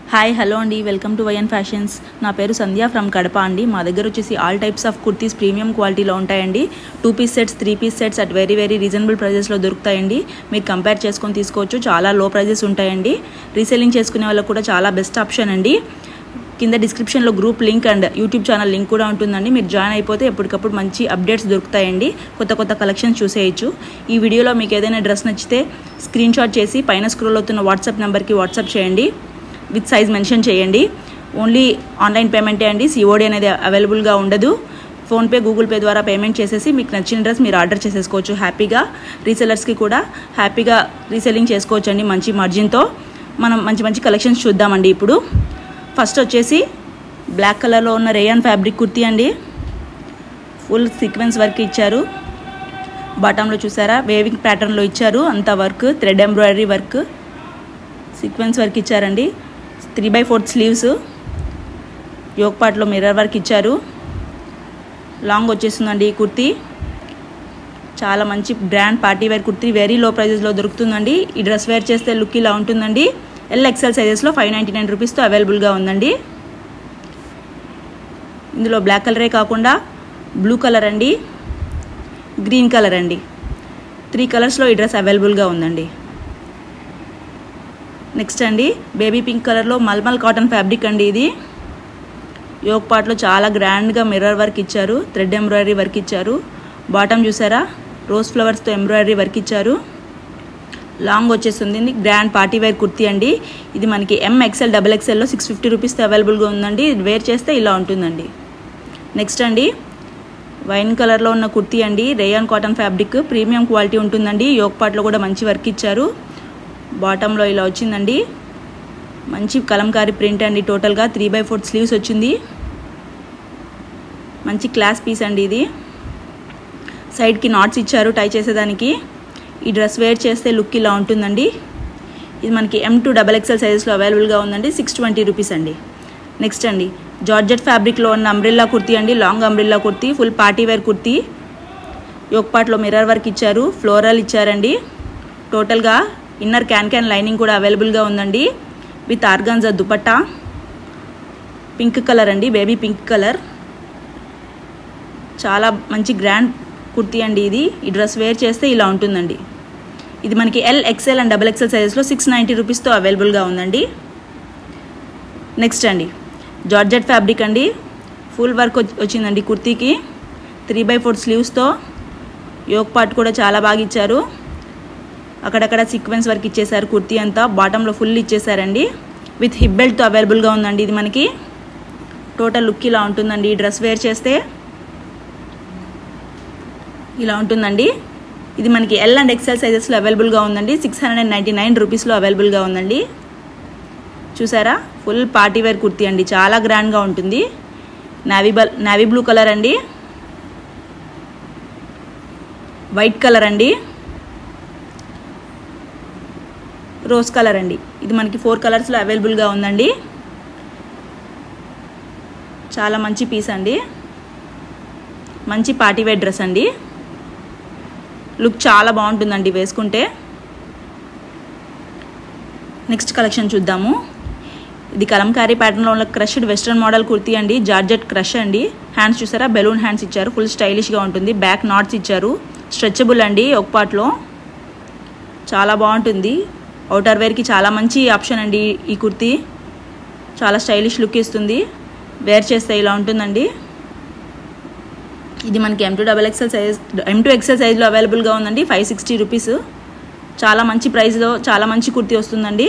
hi hello అండి welcome to YN fashions నా పేరు సంధ్య ఫ్రమ్ కడప అండి మా దగ్గర వచ్చేసి all types of kurtis premium క్వాలిటీలో ఉంటాయండి two piece sets three piece sets at very very reasonable ప్రైజెస్లో దొరుకుతాయండి మీరు కంపేర్ చేసుకొని తీసుకోవచ్చు చాలా లో ప్రైజెస్ ఉంటాయండి రీసెల్లింగ్ చేసుకునే వాళ్ళకి కూడా చాలా బెస్ట్ ఆప్షన్ అండి కింద డిస్క్రిప్షన్లో group link and YouTube channel link కూడా ఉంటుందండి మీరు జాయిన్ అయిపోతే ఎప్పటికప్పుడు మంచి అప్డేట్స్ దొరుకుతాయండి కొత్త కొత్త కలెక్షన్స్ చూసేయచ్చు ఈ వీడియోలో మీకు ఏదైనా డ్రెస్ నచ్చితే స్క్రీన్ షాట్ చేసి పైన స్క్రోల్ అవుతున్న వాట్సాప్ నెంబర్కి వాట్సాప్ చేయండి విత్ సైజ్ మెన్షన్ చేయండి ఓన్లీ ఆన్లైన్ పేమెంటే అండి సిఓడి అనేది అవైలబుల్గా ఉండదు ఫోన్పే గూగుల్ పే ద్వారా పేమెంట్ చేసేసి మీకు నచ్చిన డ్రెస్ మీరు ఆర్డర్ చేసేసుకోవచ్చు హ్యాపీగా రీసెలర్స్కి కూడా హ్యాపీగా రీసెల్లింగ్ చేసుకోవచ్చు అండి మంచి మార్జిన్తో మనం మంచి మంచి కలెక్షన్స్ చూద్దామండి ఇప్పుడు ఫస్ట్ వచ్చేసి బ్లాక్ కలర్లో ఉన్న రేయాన్ ఫ్యాబ్రిక్ కుర్తీ అండి ఫుల్ సీక్వెన్స్ వర్క్ ఇచ్చారు బాటంలో చూసారా వేవింగ్ ప్యాటర్న్లో ఇచ్చారు అంత work thread embroidery work sequence work ఇచ్చారండి three by fourth sleeves yoke పార్ట్లో మిర్రర్ వర్క్ ఇచ్చారు లాంగ్ వచ్చేస్తుందండి ఈ కుర్తీ చాలా మంచి brand party wear kurti very low ప్రైజెస్లో దొరుకుతుందండి ఈ డ్రెస్ వేర్ చేస్తే లుక్ ఇలా ఉంటుందండి ఎల్ ఎక్సెల్ సైజెస్లో ఫైవ్ నైంటీ నైన్ రూపీస్తో అవైలబుల్గా ఉందండి ఇందులో బ్లాక్ కలరే కాకుండా బ్లూ కలర్ అండి గ్రీన్ కలర్ అండి త్రీ కలర్స్లో ఈ డ్రెస్ అవైలబుల్గా ఉందండి నెక్స్ట్ అండి బేబీ పింక్ కలర్లో మల్మల్ కాటన్ ఫ్యాబ్రిక్ అండి ఇది యోగ్ పార్ట్లో చాలా గ్రాండ్గా మిర్రర్ వర్క్ ఇచ్చారు థ్రెడ్ ఎంబ్రాయిడరీ వర్క్ ఇచ్చారు బాటమ్ చూసారా రోజ్ ఫ్లవర్స్తో ఎంబ్రాయిడరీ వర్క్ ఇచ్చారు లాంగ్ వచ్చేస్తుంది గ్రాండ్ పార్టీ వేర్ కుర్తీ అండి ఇది మనకి ఎం ఎక్స్ఎల్ డబల్ ఎక్స్ఎల్లో సిక్స్ ఫిఫ్టీ రూపీస్తో అవైలబుల్గా ఉందండి ఇది వేర్ చేస్తే ఇలా ఉంటుందండి నెక్స్ట్ అండి వైన్ కలర్లో ఉన్న కుర్తీ అండి rayon cotton fabric premium quality ఉంటుందండి యోగ్ పార్ట్లో కూడా మంచి వర్క్ ఇచ్చారు బాటంలో ఇలా వచ్చిందండి మంచి కలంకారీ ప్రింట్ అండి టోటల్గా త్రీ బై ఫోర్ స్లీవ్స్ వచ్చింది మంచి క్లాస్ పీస్ అండి ఇది సైడ్కి నాట్స్ ఇచ్చారు టై చేసేదానికి ఈ డ్రెస్ వేర్ చేస్తే లుక్ ఇలా ఉంటుందండి ఇది మనకి ఎం టూ డబల్ ఎక్స్ఎల్ సైజెస్లో అవైలబుల్గా ఉందండి సిక్స్ ట్వంటీ రూపీస్ అండి నెక్స్ట్ అండి జార్జెట్ ఫ్యాబ్రిక్లో ఉన్న అంబ్రిల్లా కుర్తీ అండి long umbrella kurti full party wear kurti yoke mirror work ఇచ్చారు ఫ్లోరల్ ఇచ్చారండి టోటల్గా ఇన్నర్ క్యాన్ క్యాన్ లైనింగ్ కూడా అవైలబుల్గా ఉందండి with organza dupatta pink colour అండి బేబీ పింక్ కలర్ చాలా మంచి గ్రాండ్ కుర్తీ అండి ఇది ఈ డ్రెస్ వేర్ చేస్తే ఇలా ఉంటుందండి ఇది మనకి L XL and double XL సైజెస్లో సిక్స్ నైంటీ రూపీస్తో అవైలబుల్గా ఉందండి నెక్స్ట్ అండి జార్జెట్ ఫ్యాబ్రిక్ అండి ఫుల్ వర్క్ వచ్చిందండి కుర్తీకి త్రీ బై ఫోర్ స్లీవ్స్తో యోగ్ పార్ట్ కూడా చాలా బాగా ఇచ్చారు అక్కడక్కడ సీక్వెన్స్ వర్క్ ఇచ్చేసారు కుర్తీ అంతా బాటంలో ఫుల్ ఇచ్చేసారండి విత్ హిప్ బెల్ట్తో అవైలబుల్గా ఉందండి ఇది మనకి టోటల్ లుక్ ఇలా ఉంటుందండి ఈ డ్రెస్ వేర్ చేస్తే ఇలా ఉంటుందండి ఇది మనకి ఎల్ అండ్ ఎక్సెల్ సైజెస్లో అవైలబుల్గా ఉందండి six hundred and ninety nine రూపీస్లో అవైలబుల్గా ఉందండి చూసారా ఫుల్ పార్టీ వేర్ కుర్తీ అండి చాలా గ్రాండ్గా ఉంటుంది నావీ బల్ నావీ బ్లూ కలర్ అండి వైట్ కలర్ అండి రోజ్ కలర్ అండి ఇది మనకి ఫోర్ కలర్స్లో అవైలబుల్గా ఉందండి చాలా మంచి పీస్ అండి మంచి పార్టీ వేర్ డ్రెస్ అండి లుక్ చాలా బాగుంటుందండి వేసుకుంటే నెక్స్ట్ కలెక్షన్ చూద్దాము ఇది కలంకారీ ప్యాటర్న్లో ఉన్న క్రష్డ్ వెస్ట్రన్ మోడల్ కుర్తీ అండి జార్జెట్ క్రష్ అండి హ్యాండ్స్ చూసారా బెలూన్ హ్యాండ్స్ ఇచ్చారు ఫుల్ స్టైలిష్గా ఉంటుంది బ్యాక్ నాట్స్ ఇచ్చారు స్ట్రెచబుల్ అండి ఒక పార్ట్లో చాలా బాగుంటుంది అవుటర్ వేర్కి చాలా మంచి ఆప్షన్ అండి ఈ కుర్తీ చాలా స్టైలిష్ లుక్ ఇస్తుంది వేర్ చేస్తే ఇలా ఉంటుందండి ఇది మనకి M two double XL size M two XL సైజ్లో అవైలబుల్గా ఉందండి ఫైవ్ సిక్స్టీ రూపీస్ చాలా మంచి ప్రైస్లో చాలా మంచి కుర్తీ వస్తుందండి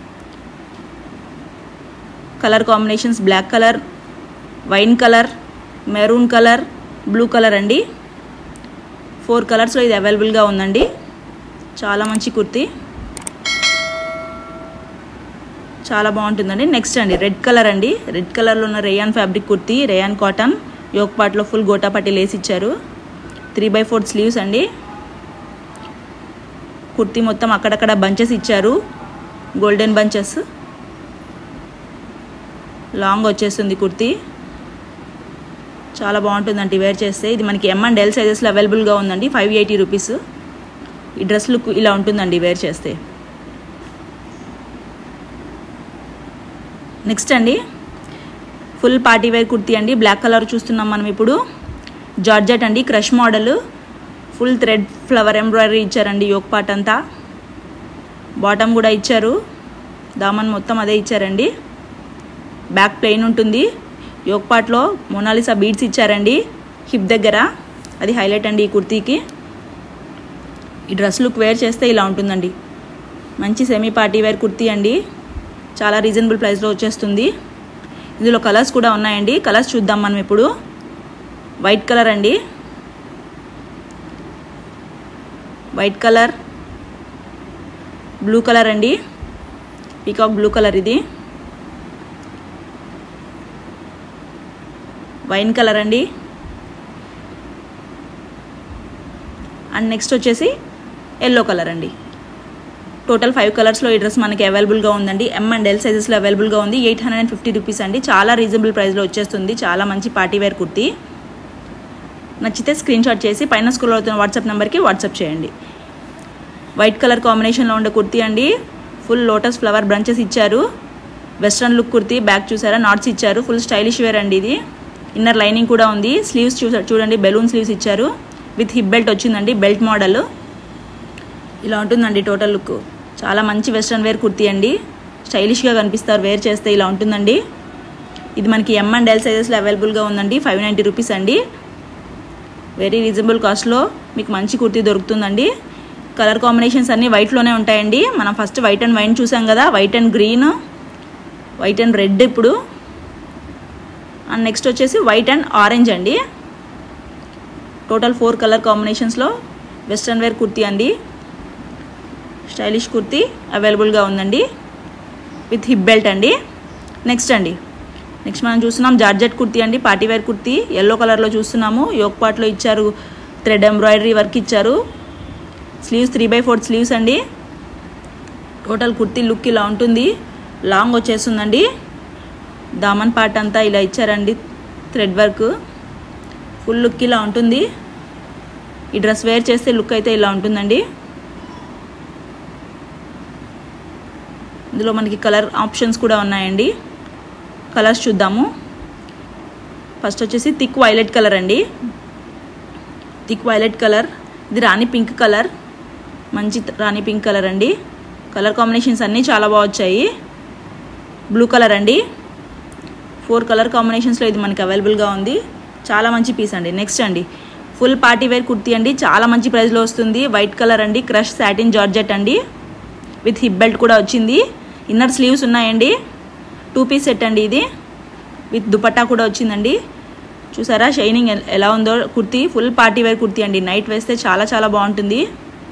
colour combinations black colour wine colour maroon colour blue colour అండి ఫోర్ కలర్స్లో ఇది అవైలబుల్గా ఉందండి చాలా మంచి కుర్తీ చాలా బాగుంటుందండి నెక్స్ట్ అండి రెడ్ కలర్ అండి రెడ్ కలర్లో ఉన్న rayon fabric kurti rayon cotton yoke పార్ట్లో ఫుల్ గోటా పట్టి లేసి ఇచ్చారు త్రీ బై ఫోర్ స్లీవ్స్ అండి కుర్తీ మొత్తం అక్కడక్కడ బంచెస్ ఇచ్చారు గోల్డెన్ బంచెస్ లాంగ్ వచ్చేస్తుంది కుర్తీ చాలా బాగుంటుందండి వేర్ చేస్తే ఇది మనకి ఎం అండ్ ఎల్ సైజెస్లో అవైలబుల్గా ఉందండి ఫైవ్ ఎయిటీ రూపీస్ ఈ డ్రెస్ లుక్ ఇలా ఉంటుందండి వేర్ చేస్తే నెక్స్ట్ అండి ఫుల్ పార్టీ వేర్ కుర్తీ అండి బ్లాక్ కలర్ చూస్తున్నాం మనం ఇప్పుడు జార్జెట్ అండి crush model full thread flower embroidery ఇచ్చారండి యోక్ పార్ట్ అంతా బాటమ్ కూడా ఇచ్చారు దామన్ మొత్తం అదే ఇచ్చారండి బ్యాక్ ప్లెయిన్ ఉంటుంది యోక్ పార్ట్లో మొనాలిసా బీడ్స్ ఇచ్చారండి హిప్ దగ్గర అది హైలైట్ అండి ఈ కుర్తీకి ఈ డ్రెస్ లుక్ వేర్ చేస్తే ఇలా ఉంటుందండి మంచి సెమీ పార్టీ వేర్ కుర్తీ అండి చాలా రీజనబుల్ ప్రైస్లో వచ్చేస్తుంది ఇందులో కలర్స్ కూడా ఉన్నాయండి కలర్స్ చూద్దాం మనం ఇప్పుడు వైట్ కలర్ అండి వైట్ కలర్ బ్లూ కలర్ అండి పీకాక్ బ్లూ కలర్ ఇది వైన్ కలర్ అండి అండ్ నెక్స్ట్ వచ్చేసి ఎల్లో కలర్ అండి టోటల్ ఫైవ్ కలర్స్లో ఈ డ్రెస్ మనకి అవైలబుల్గా ఉందండి ఎం అండ్ ఎల్ సైజెస్లో అవైలబుల్గా ఉంది eight hundred and fifty rupees అండి చాలా రీజనబుల్ ప్రైస్లో వచ్చేస్తుంది చాలా మంచి పార్టీ వేర్ కుర్తీ నచ్చితే స్క్రీన్ షాట్ చేసి పైన స్కూల్ అవుతున్న వాట్సాప్ నెంబర్కి వాట్సాప్ చేయండి వైట్ కలర్ కాంబినేషన్లో ఉండే కుర్తీ అండి ఫుల్ లోటస్ ఫ్లవర్ బ్రంచెస్ ఇచ్చారు వెస్ట్రన్ లుక్ కుర్తీ బ్యాక్ చూసారా నాట్స్ ఇచ్చారు ఫుల్ స్టైలిష్ వేర్ అండి ఇది ఇన్నర్ లైనింగ్ కూడా ఉంది స్లీవ్స్ చూసా చూడండి బెలూన్ స్లీవ్స్ ఇచ్చారు విత్ హిప్ బెల్ట్ వచ్చిందండి బెల్ట్ మోడల్ ఇలా ఉంటుందండి టోటల్ లుక్ చాలా మంచి వెస్ట్రన్ వేర్ కుర్తీ అండి స్టైలిష్గా కనిపిస్తారు వేర్ చేస్తే ఇలా ఉంటుందండి ఇది మనకి ఎం అండ్ ఎల్ సైజెస్లో అవైలబుల్గా ఉందండి ఫైవ్ నైంటీ రూపీస్ అండి వెరీ రీజనబుల్ కాస్ట్లో మీకు మంచి కుర్తీ దొరుకుతుందండి కలర్ కాంబినేషన్స్ అన్నీ వైట్లోనే ఉంటాయండి మనం ఫస్ట్ వైట్ అండ్ వైన్ చూసాం కదా white and green white and red ఇప్పుడు అండ్ నెక్స్ట్ వచ్చేసి వైట్ అండ్ ఆరెంజ్ అండి టోటల్ ఫోర్ కలర్ కాంబినేషన్స్లో వెస్ట్రన్ వేర్ కుర్తీ అండి స్టైలిష్ కుర్తీ అవైలబుల్గా ఉందండి విత్ హిప్ బెల్ట్ అండి నెక్స్ట్ అండి నెక్స్ట్ మనం చూస్తున్నాం జార్జెట్ కుర్తీ అండి పార్టీ వేర్ కుర్తీ ఎల్లో కలర్లో చూస్తున్నాము యోక్ పార్ట్లో ఇచ్చారు థ్రెడ్ ఎంబ్రాయిడరీ వర్క్ ఇచ్చారు sleeves three by four sleeves అండి టోటల్ కుర్తీ లుక్ ఇలా ఉంటుంది లాంగ్ వచ్చేస్తుందండి దామన్ పార్ట్ అంతా ఇలా ఇచ్చారండి థ్రెడ్ వర్క్ ఫుల్ లుక్ ఇలా ఉంటుంది ఈ డ్రెస్ వేర్ చేస్తే లుక్ అయితే ఇలా ఉంటుందండి ఇందులో మనకి కలర్ ఆప్షన్స్ కూడా ఉన్నాయండి కలర్స్ చూద్దాము ఫస్ట్ వచ్చేసి థిక్ వైలెట్ కలర్ అండి థిక్ వైలెట్ కలర్ ఇది రాణి పింక్ కలర్ మంచి రాణి పింక్ కలర్ అండి కలర్ కాంబినేషన్స్ అన్నీ చాలా బాగా వచ్చాయి బ్లూ కలర్ అండి ఫోర్ కలర్ కాంబినేషన్స్లో ఇది మనకి అవైలబుల్గా ఉంది చాలా మంచి పీస్ అండి నెక్స్ట్ అండి ఫుల్ పార్టీ వేర్ కుర్తీ అండి చాలా మంచి ప్రైస్లో వస్తుంది వైట్ కలర్ అండి క్రష్ సాటిన్ జార్జెట్ అండి విత్ హిప్ బెల్ట్ కూడా వచ్చింది ఇన్నర్ స్లీవ్స్ ఉన్నాయండి టూ పీస్ సెట్ అండి ఇది విత్ దుపట్టా కూడా వచ్చిందండి చూసారా షైనింగ్ ఎలా ఉందో kurti full party wear kurti అండి నైట్ వేస్తే చాలా చాలా బాగుంటుంది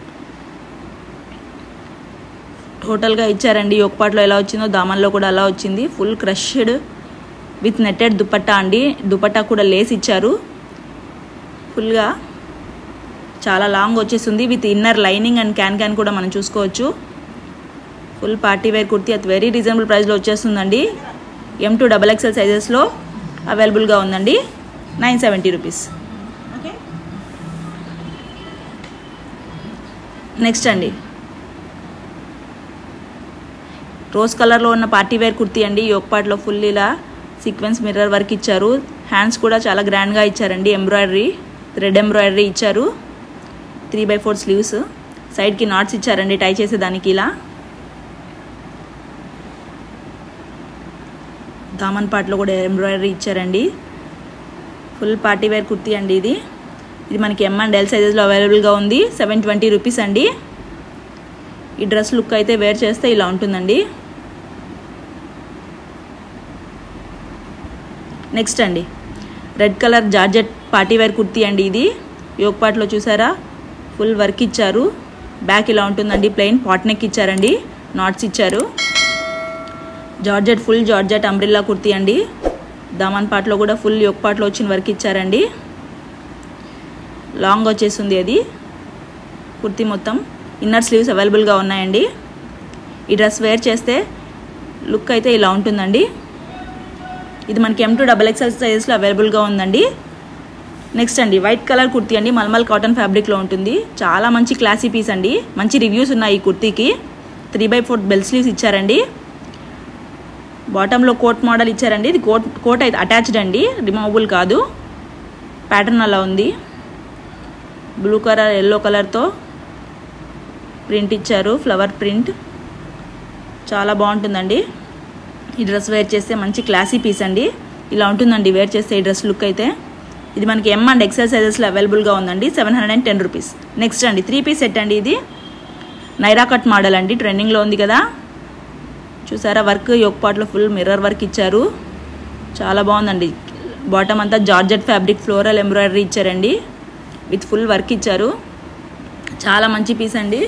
టోటల్గా ఇచ్చారండి ఒకపాట్లో ఎలా వచ్చిందో దామన్లో కూడా అలా వచ్చింది full crushed with netted dupatta అండి దుపట్టా కూడా లేస్ ఇచ్చారు ఫుల్గా చాలా లాంగ్ వచ్చేస్తుంది with inner lining and can can కూడా మనం చూసుకోవచ్చు ఫుల్ పార్టీ వేర్ కుర్తీ అది వెరీ రీజనబుల్ ప్రైస్లో వచ్చేస్తుందండి ఎం టూ డబల్ ఎక్స్ఎల్ సైజెస్లో అవైలబుల్గా ఉందండి నైన్ సెవెంటీ రూపీస్ నెక్స్ట్ అండి రోజ్ కలర్లో ఉన్న పార్టీ వేర్ కుర్తీ అండి పార్ట్లో ఫుల్ ఇలా సీక్వెన్స్ మిర్రర్ వర్క్ ఇచ్చారు హ్యాండ్స్ కూడా చాలా గ్రాండ్గా ఇచ్చారండి ఎంబ్రాయిడరీ రెడ్ ఎంబ్రాయిడరీ ఇచ్చారు త్రీ బై ఫోర్ స్లీవ్స్ సైడ్కి నాట్స్ ఇచ్చారండి టై చేసేదానికి ఇలా దామన్ పార్ట్లో కూడా ఎంబ్రాయిడరీ ఇచ్చారండి ఫుల్ పార్టీ వేర్ కుర్తీ అండి ఇది ఇది మనకి ఎం అండ్ ఎల్ సైజెస్లో అవైలబుల్గా ఉంది సెవెన్ ట్వంటీ రూపీస్ అండి ఈ డ్రెస్ లుక్ అయితే వేర్ చేస్తే ఇలా ఉంటుందండి నెక్స్ట్ అండి red colour georgette party wear kurti అండి ఇది యోగ్ పార్ట్లో చూసారా ఫుల్ వర్క్ ఇచ్చారు బ్యాక్ ఇలా ఉంటుందండి ప్లెయిన్ పాట్ నెక్ ఇచ్చారండి నాట్స్ ఇచ్చారు georgette full georgette umbrella kurti అండి దామన్ పార్ట్లో కూడా ఫుల్ యోగ్ పార్ట్లో వచ్చిన వర్క్ ఇచ్చారండి లాంగ్ వచ్చేస్తుంది అది కుర్తీ మొత్తం ఇన్నర్ స్లీవ్స్ అవైలబుల్గా ఉన్నాయండి ఈ డ్రెస్ వేర్ చేస్తే లుక్ అయితే ఇలా ఉంటుందండి ఇది మనకి ఎం టూ డబల్ ఎక్స్ఎల్ సైజెస్లో అవైలబుల్గా ఉందండి నెక్స్ట్ అండి వైట్ కలర్ కుర్తీ అండి మల్మల్ కాటన్ ఫ్యాబ్రిక్లో ఉంటుంది చాలా మంచి క్లాసీ పీస్ అండి మంచి రివ్యూస్ ఉన్నాయి ఈ కుర్తీకి three by four bell sleeves ఇచ్చారండి బాటంలో కోట్ మోడల్ ఇచ్చారండి ఇది కోట్ కోట్ అయితే అటాచ్డ్ అండి రిమూవబుల్ కాదు ప్యాటర్న్ అలా ఉంది బ్లూ కలర్ ఎల్లో కలర్తో ప్రింట్ ఇచ్చారు ఫ్లవర్ ప్రింట్ చాలా బాగుంటుందండి ఈ డ్రెస్ వేర్ చేస్తే మంచి క్లాసీ పీస్ అండి ఇలా ఉంటుందండి వేర్ చేస్తే ఈ డ్రెస్ లుక్ అయితే ఇది మనకి ఎం అండ్ ఎక్సెల్ సైజెస్లో అవైలబుల్గా ఉందండి seven hundred and ten rupees next అండి త్రీ పీస్ సెట్ అండి ఇది నైరా కట్ మోడల్ అండి ట్రెండింగ్లో ఉంది కదా చూసారా వర్క్ యోక్ పాట్లో ఫుల్ మిర్రర్ వర్క్ ఇచ్చారు చాలా బాగుందండి బాటమ్ అంతా జార్జెట్ ఫ్యాబ్రిక్ ఫ్లోరల్ ఎంబ్రాయిడరీ ఇచ్చారండి విత్ ఫుల్ వర్క్ ఇచ్చారు చాలా మంచి పీస్ అండి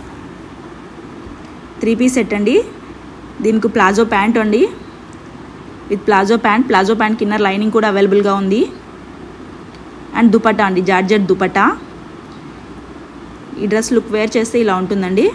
త్రీ పీస్ సెట్ అండి దీనికి ప్లాజో ప్యాంట్ అండి with palazzo pant palazzo pant కింద లైనింగ్ కూడా అవైలబుల్గా ఉంది అండ్ దుపట్టా అండి జార్జెట్ దుపట్టా ఈ డ్రెస్ లుక్ వేర్ చేస్తే ఇలా ఉంటుందండి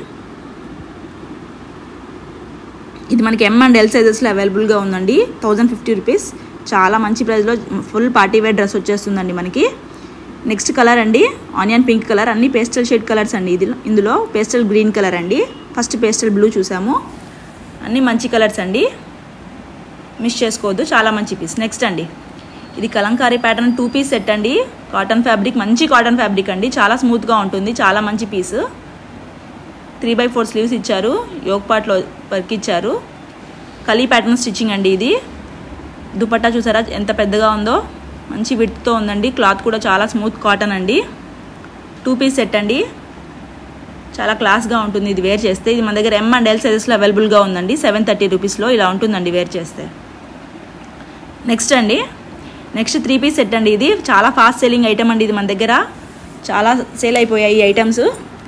ఇది మనకి ఎం అండ్ ఎల్ సైజెస్లో అవైలబుల్గా ఉందండి థౌజండ్ ఫిఫ్టీ రూపీస్ చాలా మంచి ప్రైస్లో ఫుల్ పార్టీ వేర్ డ్రెస్ వచ్చేస్తుందండి మనకి నెక్స్ట్ కలర్ అండి ఆనియన్ పింక్ కలర్ అన్ని పేస్టల్ షేడ్ కలర్స్ అండి ఇది ఇందులో పేస్టల్ గ్రీన్ కలర్ అండి ఫస్ట్ పేస్టల్ బ్లూ చూసాము అన్నీ మంచి కలర్స్ అండి మిస్ చేసుకోవద్దు చాలా మంచి పీస్ నెక్స్ట్ అండి ఇది Kalamkari pattern two piece set అండి కాటన్ ఫ్యాబ్రిక్ మంచి కాటన్ ఫ్యాబ్రిక్ అండి చాలా స్మూత్గా ఉంటుంది చాలా మంచి piece three by four sleeves ఇచ్చారు యోగ్ పాట్లో వర్క్ ఇచ్చారు కలీ ప్యాటర్న్ స్టిచ్చింగ్ అండి ఇది దుపట్టా చూసారా ఎంత పెద్దగా ఉందో మంచి విడ్త్తో ఉందండి క్లాత్ కూడా చాలా స్మూత్ కాటన్ అండి టూ పీస్ సెట్ అండి చాలా క్లాస్గా ఉంటుంది ఇది వేర్ చేస్తే ఇది మన దగ్గర ఎం అండ్ ఎల్ సైజెస్లో అవైలబుల్గా ఉందండి సెవెన్ థర్టీ రూపీస్లో ఇలా ఉంటుందండి వేర్ చేస్తే నెక్స్ట్ అండి నెక్స్ట్ త్రీ పీస్ సెట్ అండి ఇది చాలా ఫాస్ట్ సెల్లింగ్ ఐటమ్ అండి ఇది మన దగ్గర చాలా సేల్ అయిపోయాయి ఈ items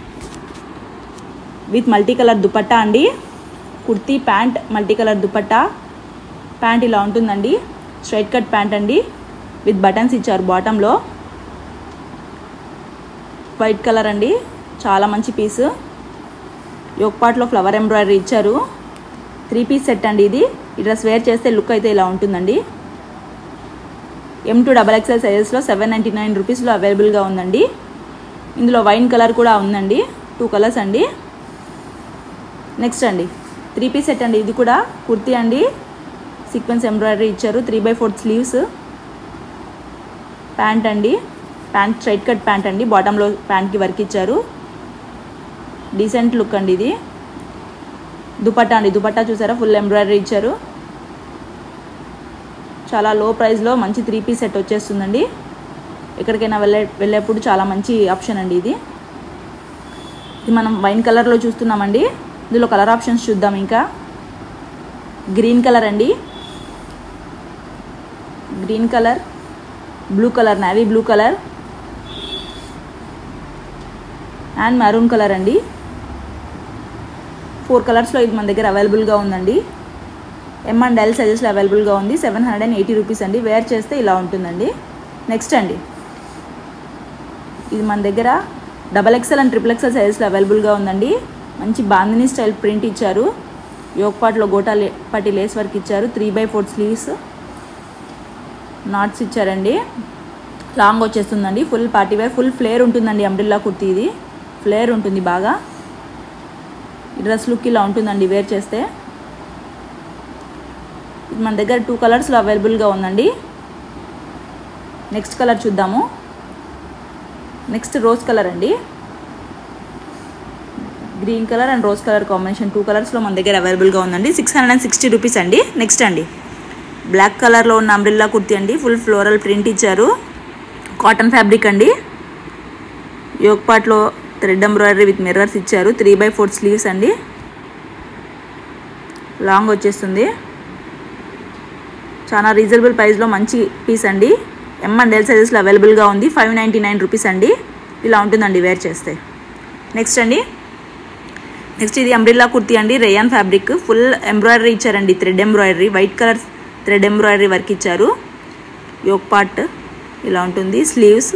with multi colour dupatta అండి kurti pant multi colour dupatta pant ఇలా ఉంటుందండి స్ట్రైట్ కట్ ప్యాంట్ అండి విత్ బటన్స్ ఇచ్చారు బాటంలో వైట్ కలర్ అండి చాలా మంచి పీస్ యోగపాట్లో ఫ్లవర్ ఎంబ్రాయిడరీ ఇచ్చారు త్రీ పీస్ సెట్ అండి ఇది ఈ డ్రెస్ వేర్ చేస్తే లుక్ అయితే ఇలా ఉంటుందండి ఎం టూ డబల్ ఎక్స్ఎల్ సైజెస్లో సెవెన్ నైంటీ నైన్ రూపీస్లో అవైలబుల్గా ఉందండి ఇందులో వైన్ కలర్ కూడా ఉందండి టూ కలర్స్ అండి నెక్స్ట్ అండి త్రీ పీస్ సెట్ అండి ఇది కూడా కుర్తీ అండి సీక్వెన్స్ ఎంబ్రాయిడరీ ఇచ్చారు three by fourth sleeves pant అండి ప్యాంట్ స్ట్రైట్ కట్ ప్యాంట్ అండి బాటంలో ప్యాంట్కి వర్క్ ఇచ్చారు డీసెంట్ లుక్ అండి ఇది దుపట్టా అండి దుపట్టా చూసారా ఫుల్ ఎంబ్రాయిడరీ ఇచ్చారు చాలా లో ప్రైస్లో మంచి త్రీ పీస్ సెట్ వచ్చేస్తుందండి ఎక్కడికైనా వెళ్ళే వెళ్ళేప్పుడు చాలా మంచి ఆప్షన్ అండి ఇది ఇది మనం వైన్ కలర్లో చూస్తున్నామండి ఇందులో కలర్ ఆప్షన్స్ చూద్దాం ఇంకా గ్రీన్ కలర్ అండి green colour blue colour navy blue colour and maroon colour అండి ఫోర్ కలర్స్లో ఇది మన దగ్గర అవైలబుల్గా ఉందండి ఎం అండ్ ఎల్ సైజెస్లో అవైలబుల్గా ఉంది seven hundred and eighty rupees అండి వేర్ చేస్తే ఇలా ఉంటుందండి నెక్స్ట్ అండి ఇది మన దగ్గర double XL and triple XL సైజెస్లో అవైలబుల్గా ఉందండి మంచి బాందిని స్టైల్ ప్రింట్ ఇచ్చారు యోగపాట్లో గోటా లే పట్టి లేస్ వర్క్ ఇచ్చారు three by four sleeves knots ఇచ్చారండి లాంగ్ వచ్చేస్తుందండి full party wear full flare ఉంటుందండి అంబ్రిల్లా కుర్తీ ఇది ఫ్లేర్ ఉంటుంది బాగా ఈ డ్రెస్ లుక్ ఇలా ఉంటుందండి వేర్ చేస్తే ఇది మన దగ్గర టూ కలర్స్లో అవైలబుల్గా ఉందండి నెక్స్ట్ కలర్ చూద్దాము నెక్స్ట్ రోజ్ కలర్ అండి green colour and rose colour combination two కలర్స్లో మన దగ్గర అవైలబుల్గా ఉందండి six hundred and sixty rupees అండి నెక్స్ట్ అండి బ్లాక్ కలర్లో ఉన్న అంబ్రిల్లా కుర్తీ అండి ఫుల్ ఫ్లోరల్ ప్రింట్ ఇచ్చారు కాటన్ ఫ్యాబ్రిక్ అండి యోగ్ పాట్లో థ్రెడ్ ఎంబ్రాయిడరీ విత్ మిర్రర్స్ ఇచ్చారు త్రీ బై ఫోర్ స్లీవ్స్ అండి లాంగ్ వచ్చేస్తుంది చాలా రీజనబుల్ ప్రైస్లో మంచి పీస్ అండి ఎం అండ్ ఎల్ సైజెస్లో అవైలబుల్గా ఉంది ఫైవ్ నైంటీ నైన్ రూపీస్ అండి ఇలా ఉంటుందండి వేర్ చేస్తే నెక్స్ట్ అండి నెక్స్ట్ ఇది అంబ్రిల్లా కుర్తీ అండి రేయాన్ ఫ్యాబ్రిక్ ఫుల్ ఎంబ్రాయిడరీ ఇచ్చారండి thread embroidery white colour thread embroidery work ఇచ్చారు యోక్ పార్ట్ ఇలా ఉంటుంది స్లీవ్స్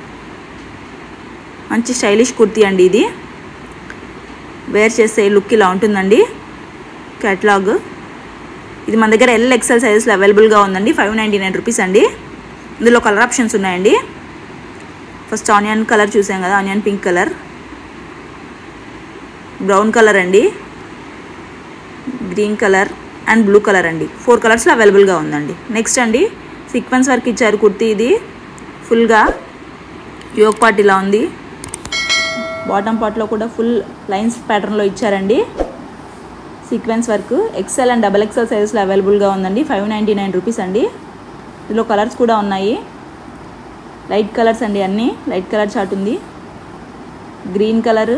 మంచి స్టైలిష్ కుర్తీ అండి ఇది వేర్ చేస్తే లుక్ ఇలా ఉంటుందండి క్యాట్లాగ్ ఇది మన దగ్గర ఎల్ ఎక్సెల్ సైజెస్లో అవైలబుల్గా ఉందండి ఫైవ్ నైంటీ నైన్ రూపీస్ అండి ఇందులో కలర్ ఆప్షన్స్ ఉన్నాయండి ఫస్ట్ ఆనియన్ కలర్ చూసాం కదా onion pink colour brown colour అండి green colour and blue colour అండి ఫోర్ కలర్స్లో అవైలబుల్గా ఉందండి నెక్స్ట్ అండి సీక్వెన్స్ వర్క్ ఇచ్చారు కుర్తీ ఇది ఫుల్గా యోగ్ పార్ట్ ఇలా ఉంది బాటమ్ పార్ట్లో కూడా ఫుల్ లైన్స్ ప్యాటర్న్లో ఇచ్చారండి sequence work XL and double XL సైజెస్లో అవైలబుల్గా ఉందండి ఫైవ్ నైంటీ నైన్ రూపీస్ అండి ఇందులో కలర్స్ కూడా ఉన్నాయి లైట్ కలర్స్ అండి అన్నీ లైట్ కలర్ చార్ట్ ఉంది green colour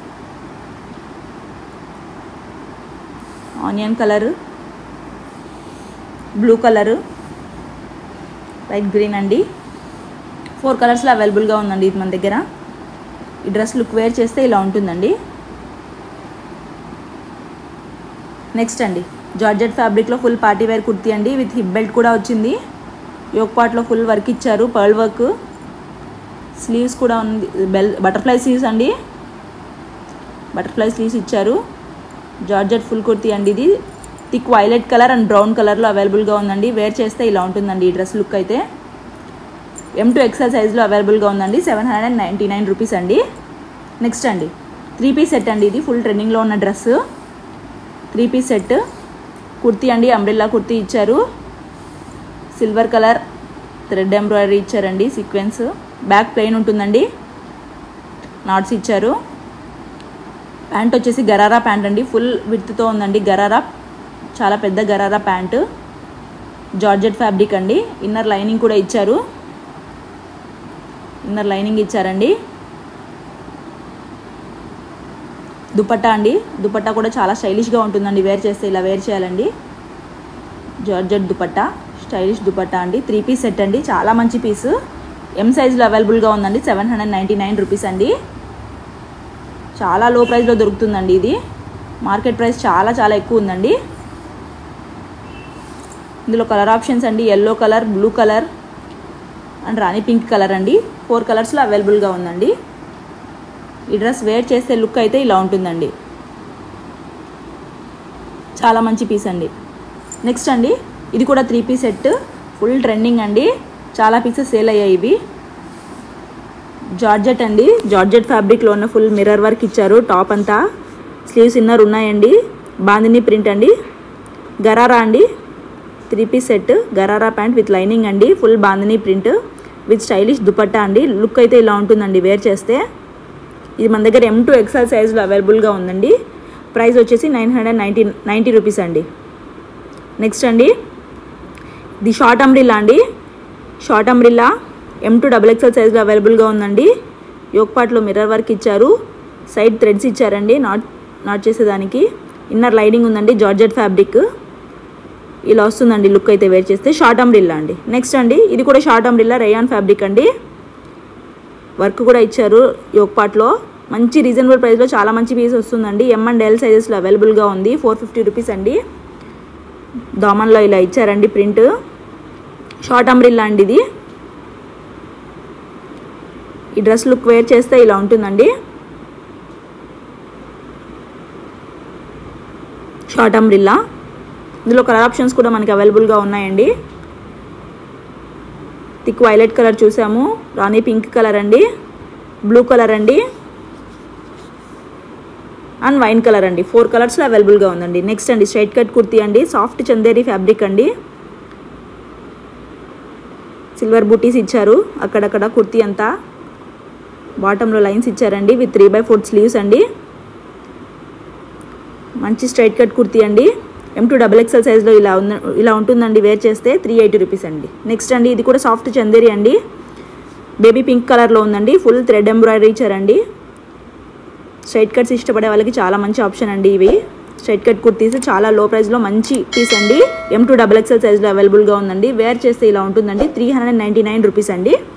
onion colour blue colour light green అండి ఫోర్ కలర్స్లో అవైలబుల్గా ఉందండి ఇది మన దగ్గర ఈ డ్రెస్ లుక్ వేర్ చేస్తే ఇలా ఉంటుందండి నెక్స్ట్ అండి జార్జెట్ ఫ్యాబ్రిక్లో ఫుల్ పార్టీ వేర్ కుర్తీ అండి విత్ హిప్ బెల్ట్ కూడా వచ్చింది యోక్ పార్ట్లో ఫుల్ వర్క్ ఇచ్చారు పర్ల్ వర్క్ స్లీవ్స్ కూడా ఉంది బెల్ బటర్ఫ్లై స్లీవ్స్ అండి బటర్ఫ్లై స్లీవ్స్ ఇచ్చారు జార్జెట్ ఫుల్ కుర్తీ అండి ఇది thick violet colour and brown కలర్లో అవైలబుల్గా ఉందండి వేర్ చేస్తే ఇలా ఉంటుందండి ఈ డ్రెస్ లుక్ అయితే ఎం టు ఎక్సెల్ సైజ్లో అవైలబుల్గా ఉందండి seven hundred and ninety nine rupees అండి నెక్స్ట్ అండి త్రీ పీస్ సెట్ అండి ఇది ఫుల్ ట్రెండింగ్లో ఉన్న dress three piece set kurti అండి అంబ్రెల్లా కుర్తీ ఇచ్చారు సిల్వర్ కలర్ థ్రెడ్ ఎంబ్రాయిడరీ ఇచ్చారండి సీక్వెన్స్ బ్యాక్ ప్లెయిన్ ఉంటుందండి నాట్స్ ఇచ్చారు ప్యాంట్ వచ్చేసి గరారా ప్యాంట్ అండి ఫుల్ విడ్త్తో ఉందండి గరారా చాలా పెద్ద గరారా ప్యాంటు జార్జెట్ ఫ్యాబ్రిక్ అండి ఇన్నర్ లైనింగ్ కూడా ఇచ్చారు ఇన్నర్ లైనింగ్ ఇచ్చారండి దుపట్టా అండి దుపట్టా కూడా చాలా స్టైలిష్గా ఉంటుందండి వేర్ చేస్తే ఇలా వేర్ చేయాలండి జార్జెట్ దుపట్టా స్టైలిష్ దుపట్టా అండి త్రీ పీస్ సెట్ అండి చాలా మంచి పీసు ఎం సైజులో అవైలబుల్గా ఉందండి seven hundred ninety nine rupees అండి చాలా లో ప్రైస్లో దొరుకుతుందండి ఇది మార్కెట్ ప్రైస్ చాలా చాలా ఎక్కువ ఉందండి ఇందులో కలర్ ఆప్షన్స్ అండి yellow colour blue colour and rani pink colour అండి ఫోర్ కలర్స్లో అవైలబుల్గా ఉందండి ఈ డ్రెస్ వేర్ చేస్తే లుక్ అయితే ఇలా ఉంటుందండి చాలా మంచి పీస్ అండి నెక్స్ట్ అండి ఇది కూడా three piece set full trending అండి చాలా పీసెస్ సేల్ అయ్యాయి ఇవి జార్జెట్ అండి జార్జెట్ ఫ్యాబ్రిక్లో ఉన్న ఫుల్ మిర్రర్ వర్క్ ఇచ్చారు టాప్ అంతా స్లీవ్స్ ఇన్నర్ ఉన్నాయండి బాందిని ప్రింట్ అండి గరారా అండి three piece set gharara pant with lining అండి full bandhani print with stylish dupatta అండి లుక్ అయితే ఇలా ఉంటుందండి వేర్ చేస్తే ఇది మన దగ్గర ఎం టు ఎక్సెల్ సైజులో అవైలబుల్గా ఉందండి ప్రైస్ వచ్చేసి nine hundred ninety ninety rupees అండి నెక్స్ట్ అండి ఇది షార్ట్ అంబ్రిల్లా అండి short umbrella M to double XL సైజులో అవైలబుల్గా ఉందండి యోక్ పార్ట్లో మిర్రర్ వర్క్ ఇచ్చారు సైడ్ థ్రెడ్స్ ఇచ్చారండి నాట్ నాట్ చేసేదానికి ఇన్నర్ లైనింగ్ ఉందండి జార్జెట్ ఫ్యాబ్రిక్ ఇలా వస్తుందండి లుక్ అయితే వేర్ చేస్తే షార్ట్ అంబ్రిల్లా అండి నెక్స్ట్ అండి ఇది కూడా షార్ట్ అంబ్రిల్లా రేయాన్ ఫ్యాబ్రిక్ అండి వర్క్ కూడా ఇచ్చారు యోక్ పార్ట్లో మంచి రీజనబుల్ ప్రైస్లో చాలా మంచి పీస్ వస్తుందండి ఎం అండ్ ఎల్ సైజెస్లో అవైలబుల్గా ఉంది ఫోర్ ఫిఫ్టీ రూపీస్ అండి దామన్లో ఇలా ఇచ్చారండి ప్రింట్ షార్ట్ అంబ్రిల్లా అండి ఇది ఈ డ్రెస్ లుక్ వేర్ చేస్తే ఇలా ఉంటుందండి షార్ట్ అంబ్రిల్లా ఇందులో కలర్ ఆప్షన్స్ కూడా మనకి అవైలబుల్గా ఉన్నాయండి థిక్ వైలెట్ కలర్ చూసాము రాణి పింక్ కలర్ అండి బ్లూ కలర్ అండి అండ్ వైన్ కలర్ అండి ఫోర్ కలర్స్లో అవైలబుల్గా ఉందండి నెక్స్ట్ అండి స్ట్రైట్ కట్ కుర్తీ అండి సాఫ్ట్ చందేరి ఫ్యాబ్రిక్ అండి సిల్వర్ బూటీస్ ఇచ్చారు అక్కడక్కడ కుర్తీ అంతా బాటంలో లైన్స్ ఇచ్చారండి with three by four sleeves అండి మంచి స్ట్రైట్ కట్ కుర్తీ అండి ఎం టూ డబల్ ఎక్సెల్ సైజ్లో ఇలా ఉన్న ఇలా ఉంటుందండి వేర్ చేస్తే త్రీ ఎయిటీ రూపీస్ అండి నెక్స్ట్ అండి ఇది కూడా సాఫ్ట్ చందేరి అండి బేబీ పింక్ కలర్లో ఉందండి ఫుల్ థ్రెడ్ ఎంబ్రాయిడరీ ఇచ్చారండి స్ట్రైట్ కట్స్ ఇష్టపడే వాళ్ళకి చాలా మంచి ఆప్షన్ అండి ఇవి స్ట్రైట్ కట్ కుర్తీస్ చాలా లో ప్రైస్లో మంచి పీస్ అండి ఎం టూ డబల్ ఎక్సెల్ సైజ్లో అవైలబుల్గా ఉందండి వేర్ చేస్తే ఇలా ఉంటుందండి three hundred ninety nine rupees అండి